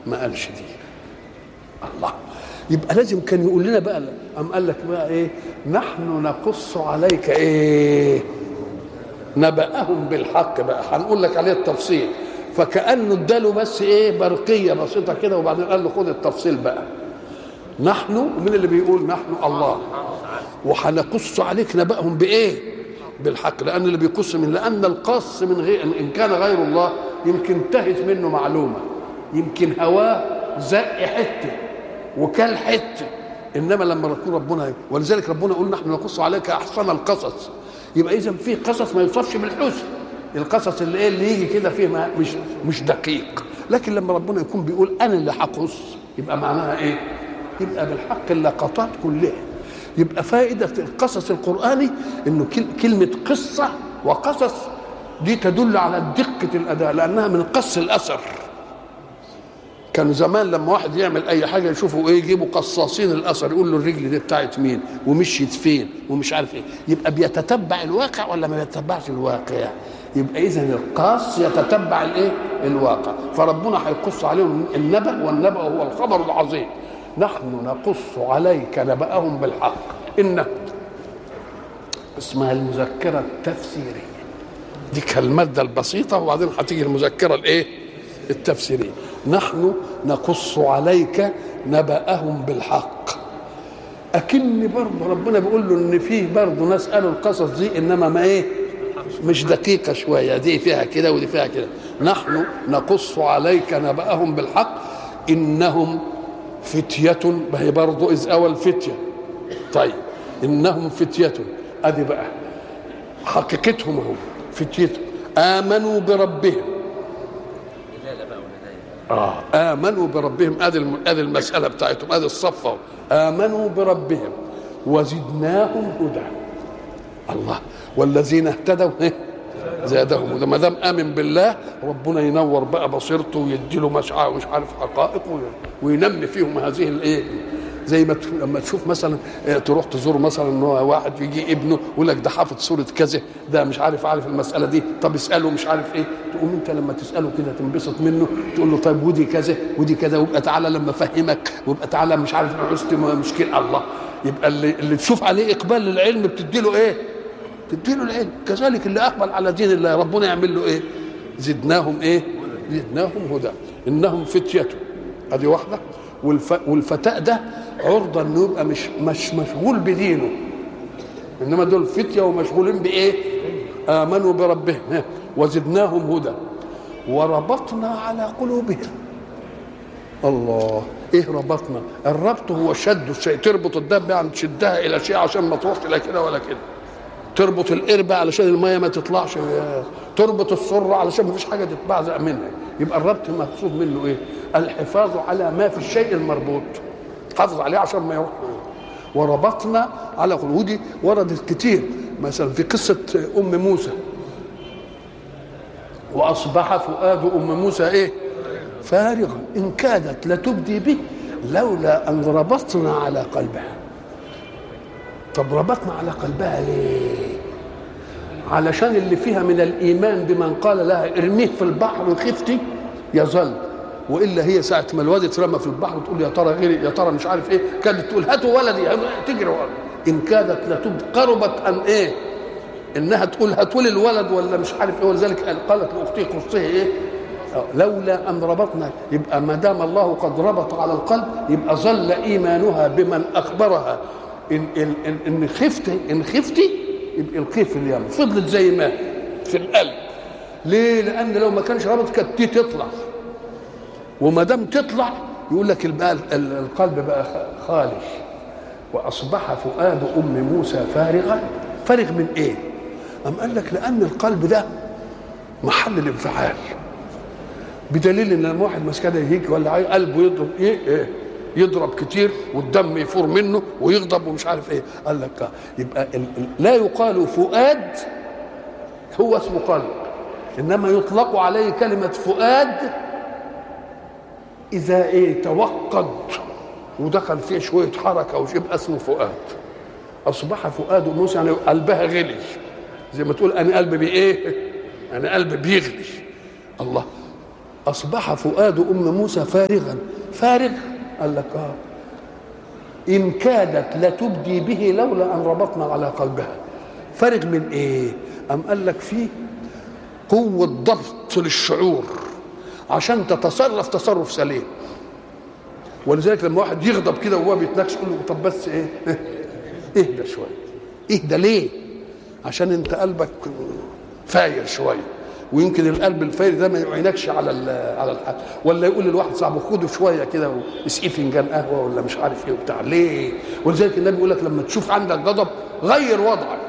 ما قالش دي الله يبقى لازم كان يقول لنا بقى أم قال لك بقى ايه نحن نقص عليك ايه نبأهم بالحق بقى هنقول لك عليه التفصيل فكأنه اداله بس ايه برقية بسيطة كده وبعدين قال له خد التفصيل بقى نحن من اللي بيقول نحن الله وهنقص عليك نبأهم بايه بالحق لان اللي بيقص من لان القص من غير ان كان غير الله يمكن انتهت منه معلومه يمكن هواه زق حته وكل حته انما لما يكون ربنا ولذلك ربنا يقول نحن نقص عليك احسن القصص يبقى اذا في قصص ما يوصفش بالحسن القصص اللي ايه اللي يجي كده فيه ما مش مش دقيق لكن لما ربنا يكون بيقول انا اللي هقص يبقى معناها ايه يبقى بالحق اللقطات كلها يبقى فائدة القصص القرآني انه كلمة قصة وقصص دي تدل على دقة الأداء لأنها من قص الأثر كان زمان لما واحد يعمل أي حاجة يشوفوا إيه يجيبوا قصاصين الأثر يقول له الرجل دي بتاعت مين ومشيت فين ومش عارف إيه يبقى بيتتبع الواقع ولا ما بيتتبعش الواقع يبقى إذا القاص يتتبع الإيه الواقع فربنا هيقص عليهم النبأ والنبأ هو الخبر العظيم نحن نقص عليك نبأهم بالحق إنه اسمها المذكرة التفسيرية دي كالمادة البسيطة وبعدين هتيجي المذكرة الإيه؟ التفسيرية نحن نقص عليك نبأهم بالحق أكن برضه ربنا بيقول له إن فيه برضه ناس قالوا القصص دي إنما ما إيه؟ مش دقيقة شوية دي فيها كده ودي فيها كده نحن نقص عليك نبأهم بالحق إنهم فتية ما هي برضه إذ أوى الفتية طيب إنهم فتية أدي بقى حقيقتهم هم فتية آمنوا بربهم آه آمنوا بربهم أدي أدي المسألة بتاعتهم أدي الصفة آمنوا بربهم وزدناهم هدى الله والذين اهتدوا زادهم وده ما دام امن بالله ربنا ينور بقى بصيرته ويدي له مش مش عارف حقائق وينمي فيهم هذه الايه زي ما لما تشوف مثلا تروح تزور مثلا ان هو واحد يجي ابنه يقول لك ده حافظ سوره كذا ده مش عارف عارف المساله دي طب اساله مش عارف ايه تقوم انت لما تساله كده تنبسط منه تقول له طيب ودي كذا ودي كذا ويبقى تعالى لما افهمك ويبقى تعالى مش عارف عوزت مشكله الله يبقى اللي, اللي تشوف عليه اقبال للعلم بتدي له ايه؟ تديله العلم كذلك اللي اقبل على دين الله ربنا يعمل له ايه زدناهم ايه زدناهم هدى انهم فتية ادي واحده والف... والفتاء ده عرضه انه يبقى مش مش مشغول بدينه انما دول فتيه ومشغولين بايه امنوا بربهم وزدناهم هدى وربطنا على قلوبهم الله ايه ربطنا الربط هو شد الشيء تربط الدابه يعني تشدها الى شيء عشان ما تروحش لا كده ولا كده تربط القربة علشان المية ما تطلعش تربط السرة علشان ما فيش حاجة تتبعزق منها يبقى الربط مقصود منه ايه الحفاظ على ما في الشيء المربوط حافظ عليه عشان ما يروح وربطنا على ودي وردت كتير مثلا في قصة أم موسى وأصبح فؤاد أم موسى إيه فارغا إن كادت لتبدي به لولا أن ربطنا على قلبها طب ربطنا على قلبها ليه علشان اللي فيها من الايمان بمن قال لها ارميه في البحر وخفتي يظل والا هي ساعه ما الواد اترمى في البحر تقول يا ترى غيري يا ترى مش عارف ايه كانت تقول هاتوا ولدي تجري ورا ان كادت لتب قربت ان ايه انها تقول هاتوا لي الولد ولا مش عارف ايه ولذلك قالت لاختي قصتها ايه لولا ان ربطنا يبقى ما دام الله قد ربط على القلب يبقى ظل ايمانها بمن اخبرها ان ان ان, إن خفت ان خفتي يبقى القيه في اليم فضلت زي ما في القلب ليه؟ لان لو ما كانش رابط كانت دي تطلع وما دام تطلع يقول لك بقى القلب بقى خالي واصبح فؤاد ام موسى فارغا فارغ من ايه؟ أم قال لك لان القلب ده محل الانفعال بدليل ان لما واحد مسكنه يجي ولا قلبه يضرب ايه, إيه؟ يضرب كتير والدم يفور منه ويغضب ومش عارف ايه قال لك يبقى ال ال لا يقال فؤاد هو اسمه قلب انما يطلق عليه كلمه فؤاد اذا ايه توقد ودخل فيه شويه حركه ويبقى اسمه فؤاد اصبح فؤاد موسى يعني قلبها غلي زي ما تقول انا قلبي بايه انا قلبي بيغلي الله اصبح فؤاد ام موسى فارغا فارغ قال لك اه ان كادت لتبدي به لولا ان ربطنا على قلبها فارغ من ايه ام قال لك فيه قوه ضبط للشعور عشان تتصرف تصرف سليم ولذلك لما واحد يغضب كده وهو بيتناقش يقول له طب بس ايه اهدى شويه اهدى ليه عشان انت قلبك فاير شويه ويمكن القلب الفاير ده ما يعينكش على على الحال ولا يقول لواحد صاحبه خده شويه كده واسقيه فنجان قهوه ولا مش عارف ايه وبتاع ليه ولذلك النبي يقول لك لما تشوف عندك غضب غير وضعك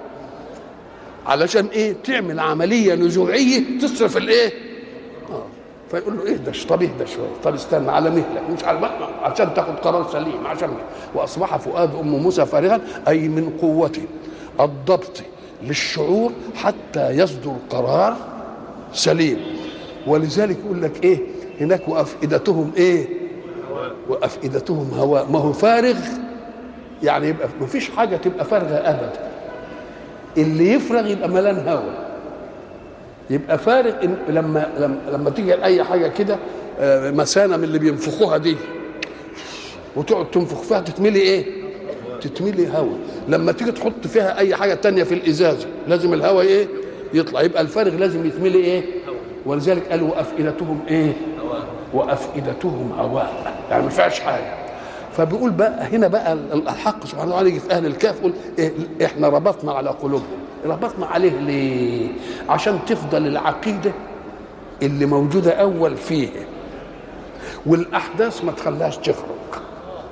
علشان ايه تعمل عمليه نزوعيه تصرف الايه اه فيقول له اهدى طب اهدى شويه طب استنى على مهلك مش على عشان تاخد قرار سليم عشان واصبح فؤاد ام موسى فارغا اي من قوه الضبط للشعور حتى يصدر قرار سليم ولذلك يقول لك ايه هناك وافئدتهم ايه وافئدتهم هواء ما هو فارغ يعني يبقى ما فيش حاجه تبقى فارغه ابدا اللي يفرغ يبقى ملان هواء يبقى فارغ إن لما لما لما تيجي اي حاجه كده مثانه من اللي بينفخوها دي وتقعد تنفخ فيها تتملي ايه؟ تتملي هواء لما تيجي تحط فيها اي حاجه تانية في الازازه لازم الهواء ايه؟ يطلع يبقى الفارغ لازم يتملي ايه؟ ولذلك قالوا وافئدتهم ايه؟ وافئدتهم هواء يعني ما فيهاش حاجه فبيقول بقى هنا بقى الحق سبحانه وتعالى يجي في اهل الكهف يقول إيه احنا ربطنا على قلوبهم ربطنا عليه ليه عشان تفضل العقيده اللي موجوده اول فيه والاحداث ما تخليهاش تخرج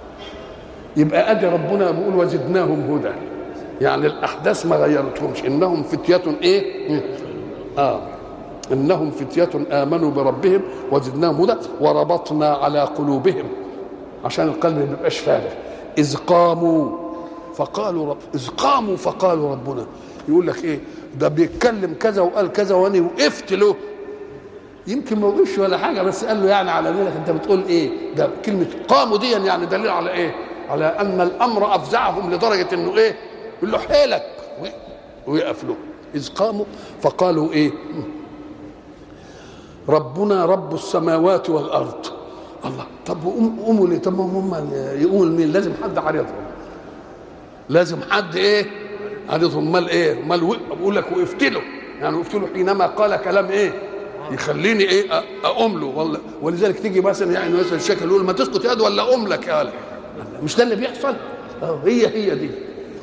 يبقى ادي ربنا بيقول وزدناهم هدى يعني الاحداث ما غيرتهمش انهم فتيه ايه اه انهم فتيه امنوا بربهم وزدناهم هدى وربطنا على قلوبهم عشان القلب ما يبقاش فارغ اذ قاموا فقالوا رب اذ قاموا فقالوا ربنا يقول لك ايه ده بيتكلم كذا وقال كذا وانا وقفت له يمكن ما وقفش ولا حاجه بس قال له يعني على مالك انت بتقول ايه ده كلمه قاموا دي يعني دليل على ايه على ان الامر افزعهم لدرجه انه ايه يقول له حيلك ويقف له اذ قاموا فقالوا ايه ربنا رب السماوات والارض الله طب قوموا ليه طب هم يقوموا لمين لازم حد عارضهم لازم حد ايه عارضهم امال ايه امال بقول لك وقفت له يعني وقفت له حينما قال كلام ايه يخليني ايه اقوم له والله ولذلك تيجي مثلا يعني مثلا الشكل يقول ما تسقط يد ولا اقوم لك يا ولد مش ده اللي بيحصل اه هي هي دي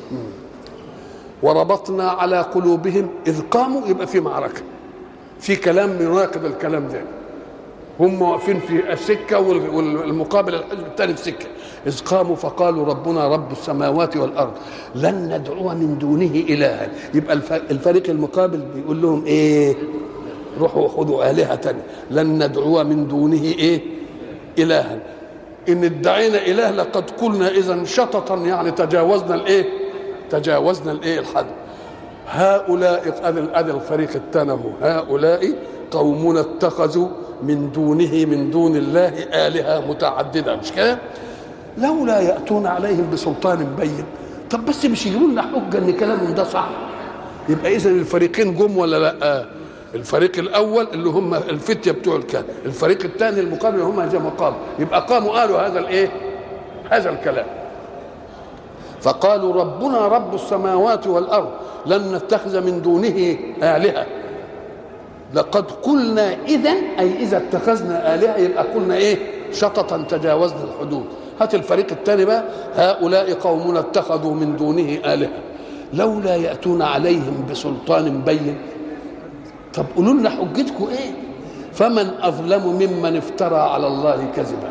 وربطنا على قلوبهم اذ قاموا يبقى في معركه في كلام يناقض الكلام ده هم واقفين في السكه والمقابل الحزب الثاني في السكه اذ قاموا فقالوا ربنا رب السماوات والارض لن ندعو من دونه الها يبقى الفريق المقابل بيقول لهم ايه روحوا خذوا الهه تانية لن ندعو من دونه ايه الها ان ادعينا اله لقد قلنا اذا شططا يعني تجاوزنا الايه تجاوزنا الايه الحد هؤلاء ادي الفريق الثاني هو هؤلاء قومنا اتخذوا من دونه من دون الله آلهة متعددة مش كده؟ لولا يأتون عليهم بسلطان بين طب بس مش يجيبوا لنا حجة إن كلامهم ده صح يبقى إذا الفريقين جم ولا لا؟ الفريق الأول اللي هم الفتية بتوع الكهف الفريق الثاني المقابل هم هذا مقام يبقى قاموا قالوا هذا الإيه؟ هذا الكلام فقالوا ربنا رب السماوات والأرض لن نتخذ من دونه آلهة لقد قلنا اذا اي اذا اتخذنا الهه يبقى قلنا ايه شططا تجاوزنا الحدود هات الفريق الثاني بقى هؤلاء قومنا اتخذوا من دونه الهه لولا ياتون عليهم بسلطان بين طب قولوا لنا حجتكم ايه فمن اظلم ممن افترى على الله كذبا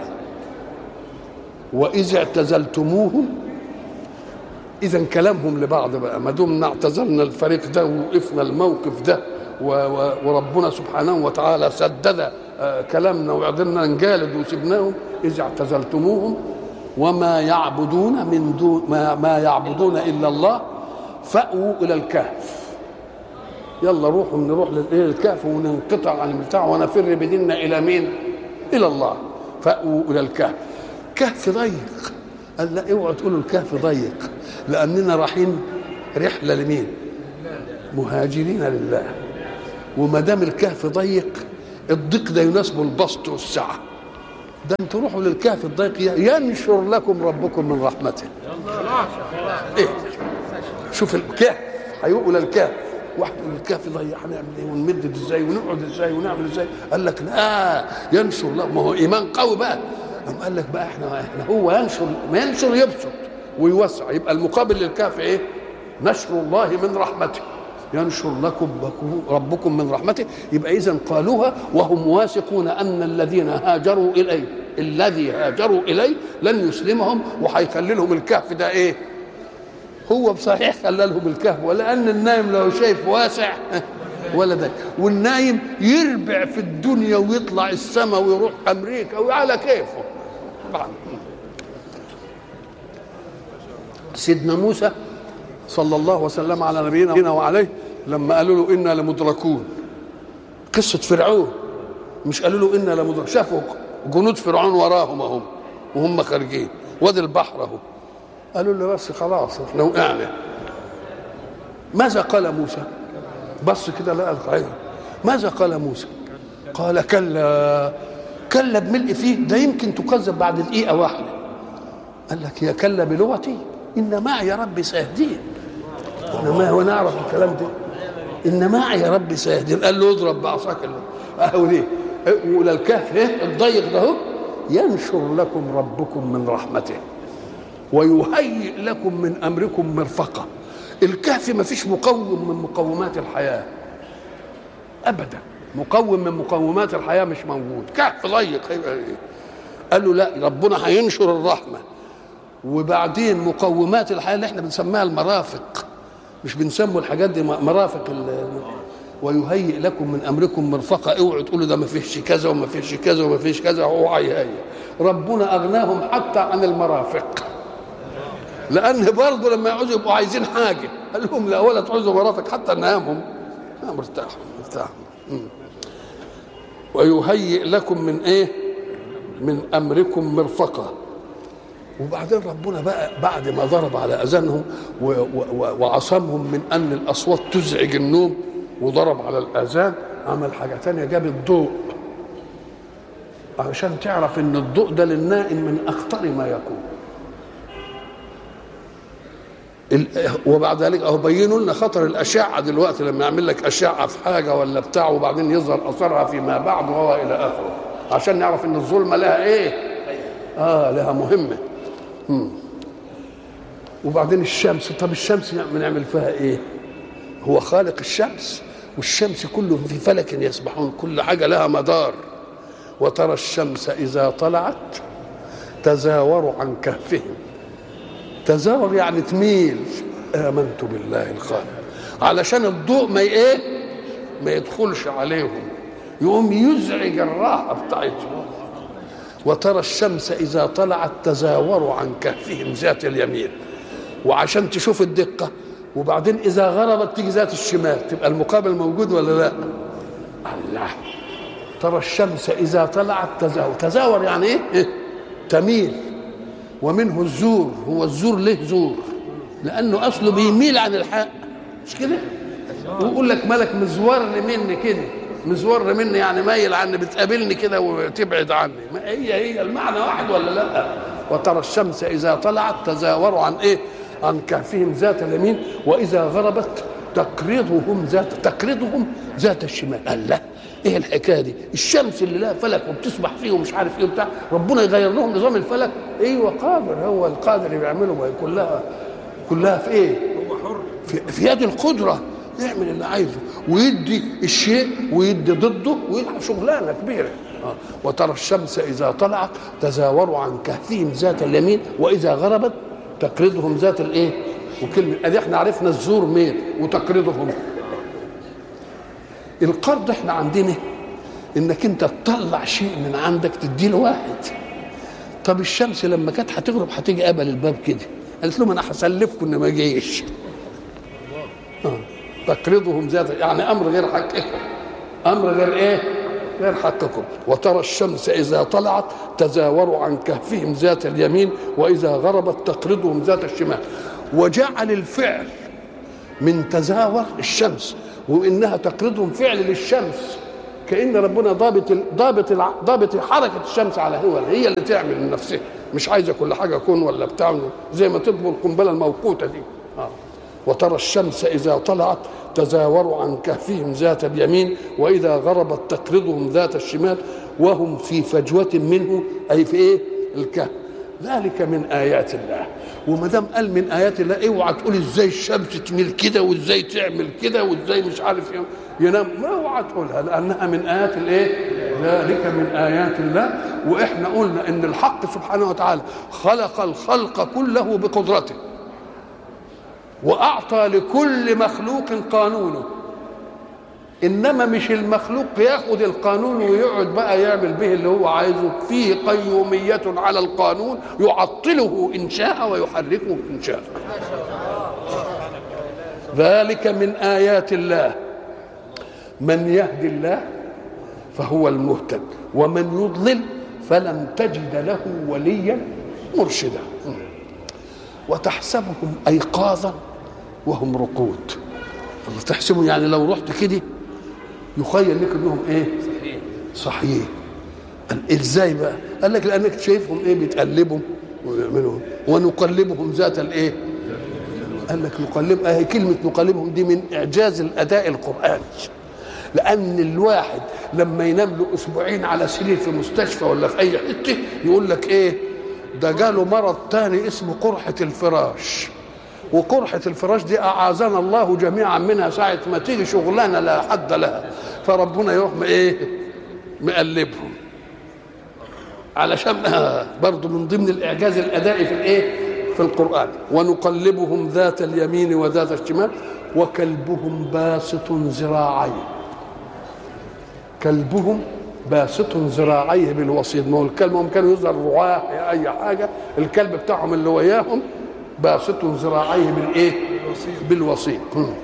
واذ اعتزلتموهم اذا كلامهم لبعض بقى ما دمنا اعتزلنا الفريق ده ووقفنا الموقف ده وربنا سبحانه وتعالى سدد كلامنا وقدرنا نجالد وسبناهم اذ اعتزلتموهم وما يعبدون من دون ما, ما يعبدون الا الله فاووا الى الكهف يلا روحوا نروح للكهف وننقطع عن البتاع ونفر بديننا الى مين؟ الى الله فاووا الى الكهف كهف ضيق قال لا اوعوا تقولوا الكهف ضيق لاننا رايحين رحله لمين؟ مهاجرين لله وما دام الكهف ضيق الضيق ده يناسبه البسط والسعه ده انتوا روحوا للكهف الضيق ينشر لكم ربكم من رحمته ايه شوف الكهف هيقول للكهف واحد من الكهف ده هنعمل ايه ونمدد ازاي ونقعد ازاي ونعمل ازاي قال لك لا ينشر له ما هو ايمان قوي بقى قام قال لك بقى احنا احنا هو ينشر ما ينشر يبسط ويوسع يبقى المقابل للكهف ايه نشر الله من رحمته ينشر لكم ربكم من رحمته يبقى اذا قالوها وهم واثقون ان الذين هاجروا اليه الذي هاجروا اليه لن يسلمهم وهيخلي لهم الكهف ده ايه هو بصحيح خلى لهم الكهف ولان النايم لو شايف واسع ولا ده والنايم يربع في الدنيا ويطلع السماء ويروح امريكا وعلى كيفه طبعا سيدنا موسى صلى الله وسلم على نبينا وعليه لما قالوا له انا لمدركون قصه فرعون مش قالوا له انا لمدركون شافوا جنود فرعون وراهم اهم وهم خارجين وادي البحر اهو قالوا له بس خلاص احنا وقعنا ماذا قال موسى بص كده لقى الخير ماذا قال موسى قال كلا كلا بملء فيه ده يمكن تكذب بعد دقيقه واحده قال لك يا كلا بلغتي ان معي ربي سيهدين انما هو نعرف الكلام ده ان معي ربي سيهدين قال له اضرب بعصاك اهو ليه ولا الكهف ايه الضيق ده ينشر لكم ربكم من رحمته ويهيئ لكم من امركم مرفقه الكهف ما فيش مقوم من مقومات الحياه ابدا مقوم من مقومات الحياه مش موجود كهف ضيق قال له لا ربنا هينشر الرحمه وبعدين مقومات الحياه اللي احنا بنسميها المرافق مش بنسموا الحاجات دي مرافق ويهيئ لكم من امركم مرفقه اوعوا تقولوا ده ما فيش كذا وما فيش كذا وما فيش كذا هو هيهيئ ربنا اغناهم حتى عن المرافق لان برضه لما يعوزوا يبقوا عايزين حاجه قال لهم لا ولا تعوزوا مرافق حتى ننامهم مرتاح مرتاح ويهيئ لكم من ايه من امركم مرفقه وبعدين ربنا بقى بعد ما ضرب على اذانهم وعصمهم من ان الاصوات تزعج النوم وضرب على الاذان عمل حاجه تانية جاب الضوء عشان تعرف ان الضوء ده للنائم من اخطر ما يكون وبعد ذلك اهو بينوا لنا خطر الاشعه دلوقتي لما يعمل لك اشعه في حاجه ولا بتاع وبعدين يظهر اثرها فيما بعد وهو الى اخره عشان نعرف ان الظلمه لها ايه؟ اه لها مهمه مم. وبعدين الشمس طب الشمس بنعمل فيها ايه؟ هو خالق الشمس والشمس كله في فلك يسبحون كل حاجه لها مدار وترى الشمس اذا طلعت تزاور عن كهفهم تزاور يعني تميل امنت بالله الخالق علشان الضوء ما ايه ما يدخلش عليهم يقوم يزعج الراحه بتاعتهم وترى الشمس اذا طلعت تزاور عن كهفهم ذات اليمين وعشان تشوف الدقه وبعدين اذا غربت تيجي ذات الشمال تبقى المقابل موجود ولا لا الله ترى الشمس اذا طلعت تزاور تزاور يعني ايه, إيه؟ تميل ومنه الزور هو الزور ليه زور لانه اصله بيميل عن الحق مش كده ويقول لك ملك مزور مني كده مزور مني يعني مايل عني بتقابلني كده وتبعد عني ما هي هي المعنى واحد ولا لا وترى الشمس اذا طلعت تزاور عن ايه عن كهفهم ذات اليمين واذا غربت تقرضهم ذات تقرضهم ذات الشمال قال لا ايه الحكايه دي الشمس اللي لها فلك وبتسبح فيه ومش عارف ايه وبتاع ربنا يغير لهم نظام الفلك ايوه قادر هو القادر اللي بيعمله كلها كلها في ايه هو حر في, في يد القدره يعمل اللي عايزه ويدي الشيء ويدي ضده ويلعب شغلانه كبيره آه. وترى الشمس اذا طلعت تزاوروا عن كهفهم ذات اليمين واذا غربت تقرضهم ذات الايه وكلمه ادي احنا عرفنا الزور مين وتقرضهم القرض احنا عندنا انك انت تطلع شيء من عندك تديه لواحد طب الشمس لما كانت هتغرب هتيجي قبل الباب كده قالت لهم انا هسلفكم ان ما جيش آه. تقرضهم ذات يعني امر غير حقكم امر غير ايه غير حقكم وترى الشمس اذا طلعت تزاوروا عن كهفهم ذات اليمين واذا غربت تقرضهم ذات الشمال وجعل الفعل من تزاور الشمس وانها تقرضهم فعل للشمس كان ربنا ضابط ضابط ضابط حركه الشمس على هو هي اللي تعمل من نفسها مش عايزه كل حاجه كون ولا بتاع زي ما تطبل القنبله الموقوته دي آه. وترى الشمس اذا طلعت تزاور عن كهفهم ذات اليمين واذا غربت تقرضهم ذات الشمال وهم في فجوه منه اي في ايه الكهف ذلك من ايات الله وما دام قال من ايات الله اوعى تقول ازاي الشمس تميل كده وازاي تعمل كده وازاي مش عارف ينام ما اوعى تقولها لانها من ايات الايه ذلك من ايات الله واحنا قلنا ان الحق سبحانه وتعالى خلق الخلق كله بقدرته واعطى لكل مخلوق قانونه انما مش المخلوق ياخد القانون ويقعد بقى يعمل به اللي هو عايزه فيه قيوميه على القانون يعطله ان شاء ويحركه ان شاء ذلك من ايات الله من يهد الله فهو المهتد ومن يضلل فلن تجد له وليا مرشدا وتحسبهم ايقاظا وهم رقود الله تحسبهم يعني لو رحت كده يخيل لك انهم ايه صحيح قال ازاي بقى قال لك لانك شايفهم ايه بيتقلبوا ويعملوا ونقلبهم ذات الايه قال لك نقلب اهي كلمه نقلبهم دي من اعجاز الاداء القراني لان الواحد لما ينام له اسبوعين على سرير في مستشفى ولا في اي حته يقول لك ايه ده جاله مرض تاني اسمه قرحه الفراش وقرحة الفراش دي أعاذنا الله جميعا منها ساعة ما تيجي شغلانة لا حد لها فربنا يروح إيه مقلبهم علشان برضه من ضمن الإعجاز الأدائي في الإيه في القرآن ونقلبهم ذات اليمين وذات الشمال وكلبهم باسط ذراعيه كلبهم باسط ذراعيه بالوسيط ما هو الكلب هم كانوا يظهر رعاه اي حاجه الكلب بتاعهم اللي وياهم باسط ذراعيه بالايه بالوسيط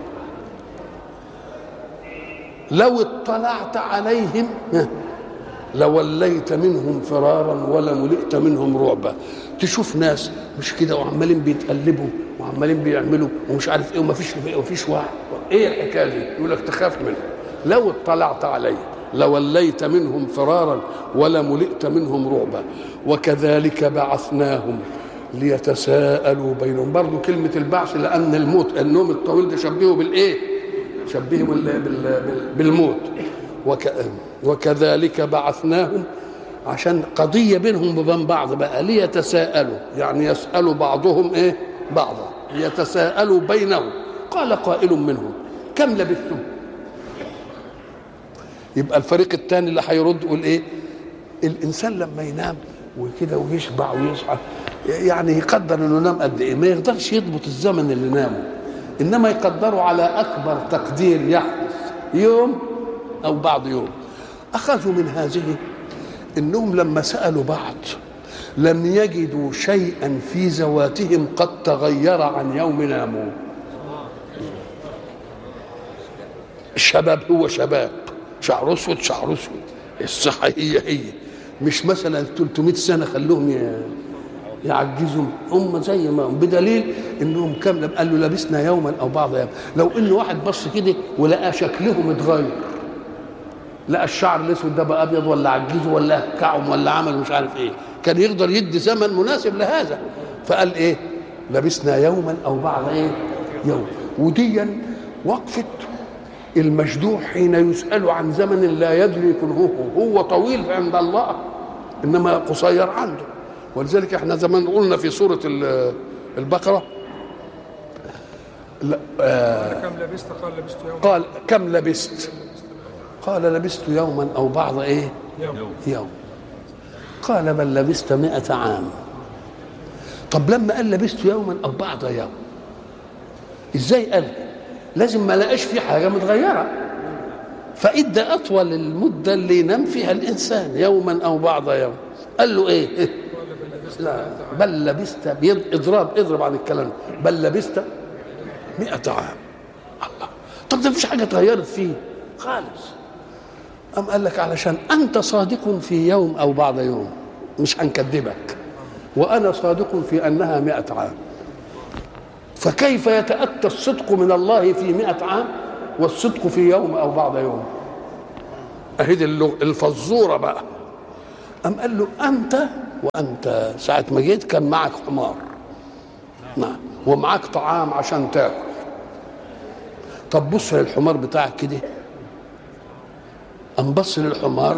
لو اطلعت عليهم لوليت منهم فرارا ولملئت منهم رعبا تشوف ناس مش كده وعمالين بيتقلبوا وعمالين بيعملوا ومش عارف ايه ومفيش ومفيش واحد ايه الحكايه دي يقول لك تخاف منهم لو اطلعت عليهم لوليت منهم فرارا ولملئت منهم رعبا وكذلك بعثناهم ليتساءلوا بينهم برضو كلمة البعث لأن الموت النوم الطويل ده شبهه بالإيه شبهه بال بال بالموت وك وكذلك بعثناهم عشان قضية بينهم وبين بعض بقى ليتساءلوا يعني يسألوا بعضهم إيه بعضا يتساءلوا بينهم قال قائل منهم كم لبثتم يبقى الفريق الثاني اللي هيرد يقول ايه الانسان لما ينام وكده ويشبع ويصحى يعني يقدر انه نام قد ايه ما يقدرش يضبط الزمن اللي نامه انما يقدره على اكبر تقدير يحدث يوم او بعض يوم اخذوا من هذه انهم لما سالوا بعض لم يجدوا شيئا في ذواتهم قد تغير عن يوم ناموا الشباب هو شباب شعر اسود شعر اسود الصحه هي هي مش مثلا 300 سنه خلوهم يعجزوا هم زي ما هم بدليل انهم كم قال له لبسنا يوما او بعض يوم لو ان واحد بص كده ولقى شكلهم اتغير لقى الشعر الاسود ده بقى ابيض ولا عجزه ولا كعم ولا عمل مش عارف ايه كان يقدر يدي زمن مناسب لهذا فقال ايه لبسنا يوما او بعض ايه يوم وديا وقفت المجدوح حين يسأل عن زمن لا يدري كنهه هو طويل عند الله إنما قصير عنده ولذلك احنا زمان قلنا في سورة البقرة آه كم لبست قال لبست يوما قال كم لبست قال لبست يوما أو بعض إيه يوم يوم قال بل لبست مئة عام طب لما قال لبست يوما أو بعض يوم إزاي قال لازم ما لقاش في حاجه متغيره فادى اطول المده اللي ينام فيها الانسان يوما او بعض يوم قال له ايه لا بل لبست بيض اضراب اضرب عن الكلام بل لبست مئة عام الله طب ده مفيش حاجه اتغيرت فيه خالص أم قال لك علشان أنت صادق في يوم أو بعض يوم مش هنكذبك وأنا صادق في أنها مئة عام فكيف يتأتى الصدق من الله في مئة عام والصدق في يوم أو بعض يوم اهي دي اللغ- الفزوره بقى قام قال له انت وانت ساعه ما جيت كان معك حمار نعم ومعاك طعام عشان تاكل طب بص للحمار بتاعك كده قام بص للحمار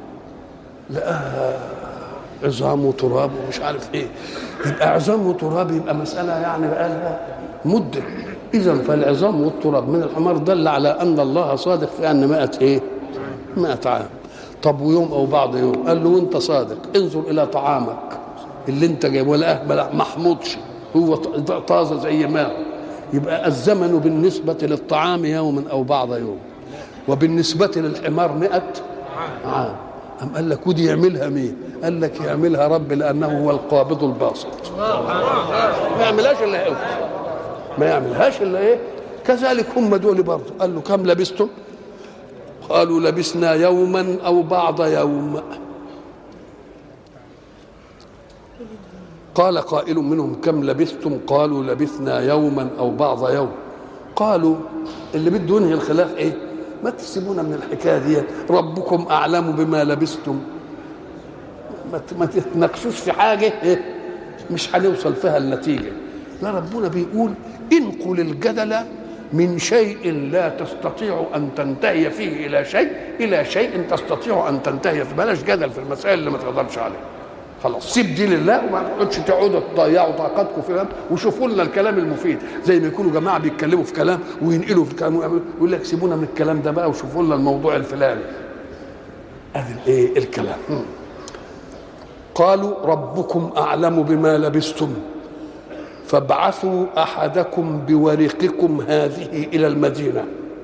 لقاها عظام وتراب ومش عارف ايه يبقى عظام وتراب يبقى مسألة يعني بقى لها مدة إذا فالعظام والتراب من الحمار دل على أن الله صادق في أن مائة إيه؟ مائة عام طب ويوم أو بعض يوم قال له وأنت صادق انظر إلى طعامك اللي أنت جايبه ولا ما محمودش هو ط- طازة زي ما هو يبقى الزمن بالنسبة للطعام يوم أو بعض يوم وبالنسبة للحمار مئة عام أم قال لك ودي يعملها مين قال لك يعملها رب لأنه هو القابض الباسط ما يعملهاش إلا هو ما يعملهاش إلا إيه كذلك هم دول برضه قال له كم لبستم قالوا لبسنا يوما أو بعض يوم قال قائل منهم كم لبثتم قالوا لبثنا يوما او بعض يوم قالوا اللي بده ينهي الخلاف ايه ما تسيبونا من الحكايه دي ربكم اعلم بما لبستم ما ت- ما تتناقشوش في حاجه إيه؟ مش هنوصل فيها النتيجه لا ربنا بيقول انقل الجدل من شيء لا تستطيع ان تنتهي فيه الى شيء الى شيء تستطيع ان تنتهي فيه بلاش جدل في المسائل اللي ما تقدرش عليها خلاص سيب دي لله وما تقعدش تقعدوا تضيعوا طاقتكم في الكلام وشوفوا لنا الكلام المفيد زي ما يكونوا جماعه بيتكلموا في كلام وينقلوا في الكلام ويعملوا- يقول لك سيبونا من الكلام ده بقى وشوفوا لنا الموضوع الفلاني ادي الايه الكلام مم. قالوا ربكم اعلم بما لبستم فابعثوا احدكم بورقكم هذه الى المدينه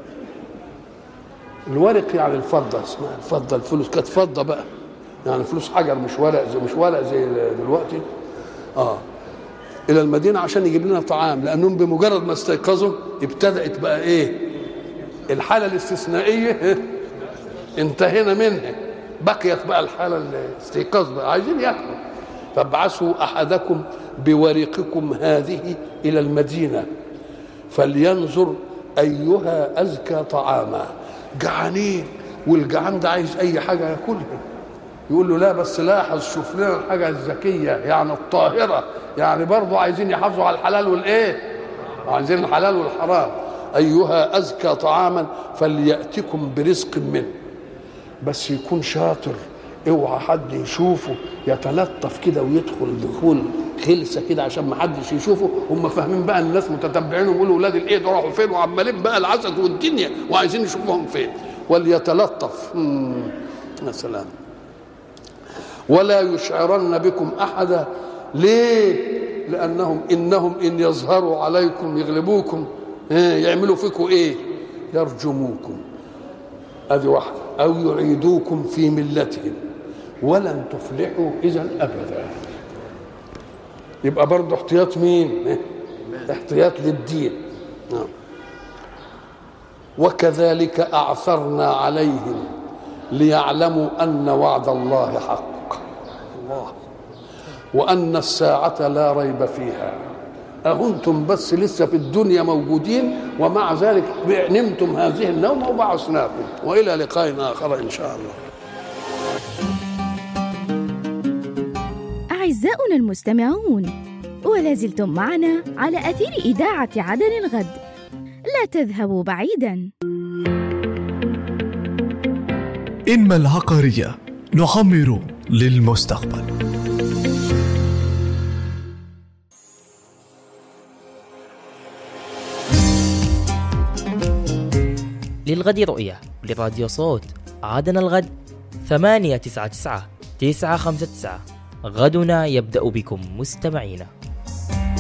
الورق يعني الفضه اسمها الفضه الفلوس كانت فضه بقى يعني فلوس حجر مش ورق زي مش ورق زي دلوقتي اه الى المدينه عشان يجيب لنا طعام لانهم بمجرد ما استيقظوا ابتدات بقى ايه الحاله الاستثنائيه إيه؟ انتهينا منها بقيت بقى الحاله الاستيقاظ بقى عايزين ياكلوا فابعثوا احدكم بورقكم هذه الى المدينه فلينظر ايها ازكى طعاما جعانين والجعان ده عايز اي حاجه ياكلها يقول له لا بس لاحظ شوف لنا الحاجه الذكيه يعني الطاهره يعني برضه عايزين يحافظوا على الحلال والايه عايزين الحلال والحرام ايها ازكى طعاما فلياتكم برزق منه بس يكون شاطر اوعى حد يشوفه يتلطف كده ويدخل دخول خلسه كده عشان ما حدش يشوفه هم فاهمين بقى الناس متتبعين ويقولوا ولاد الايه دول راحوا فين وعمالين بقى العسل والدنيا وعايزين يشوفوهم فين وليتلطف مم. يا سلام ولا يشعرن بكم احدا ليه لانهم انهم ان يظهروا عليكم يغلبوكم إيه يعملوا فيكم ايه يرجموكم ادي واحده او يعيدوكم في ملتهم ولن تفلحوا اذا ابدا يبقى برضه احتياط مين إيه؟ احتياط للدين نعم وكذلك اعثرنا عليهم ليعلموا ان وعد الله حق الله وان الساعه لا ريب فيها أهنتم بس لسه في الدنيا موجودين ومع ذلك نمتم هذه النوم وبعثناكم والى لقاء اخر ان شاء الله أعزاؤنا المستمعون ولا زلتم معنا على أثير إذاعة عدن الغد لا تذهبوا بعيدا إنما العقارية نعمر للمستقبل للغد رؤية لراديو صوت عادنا الغد ثمانية تسعة تسعة تسعة خمسة تسعة غدنا يبدأ بكم مستمعينا